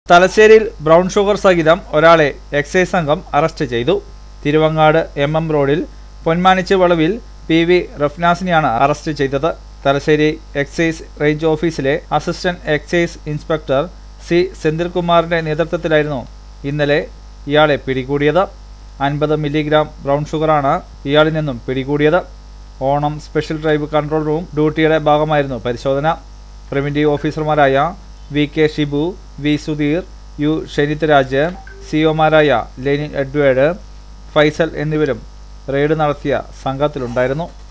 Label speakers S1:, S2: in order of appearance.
S1: തലശ്ശേരിയിൽ brown sugar സഹിതം ഒരാളെ എക്സൈസ് സംഘം അറസ്റ്റ് ചെയ്തു തിരുവങ്ങാട് എം എം റോഡിൽ പൊന്മാനിച്ച് വളവിൽ പി വി റഫ്നാസിനെയാണ് അറസ്റ്റ് ചെയ്തത് തലശ്ശേരി എക്സൈസ് റേഞ്ച് ഓഫീസിലെ അസിസ്റ്റന്റ് എക്സൈസ് ഇൻസ്പെക്ടർ സി സെന്തിൽകുമാറിന്റെ നേതൃത്വത്തിലായിരുന്നു ഇന്നലെ ഇയാളെ പിടികൂടിയത് അൻപത് മില്ലിഗ്രാം ബ്രൗൺ ഷുഗറാണ് ഇയാളിൽ നിന്നും പിടികൂടിയത് Onam special drive control room ഡ്യൂട്ടിയുടെ ഭാഗമായിരുന്നു പരിശോധന പ്രിവൻറ്റീവ് ഓഫീസർമാരായ V K Shibu V Sudheer U Shanithraj സിഒമാരായ ലെനിൻ എഡ്വേർഡ് ഫൈസൽ എന്നിവരും റെയ്ഡ് നടത്തിയ സംഘത്തിലുണ്ടായിരുന്നു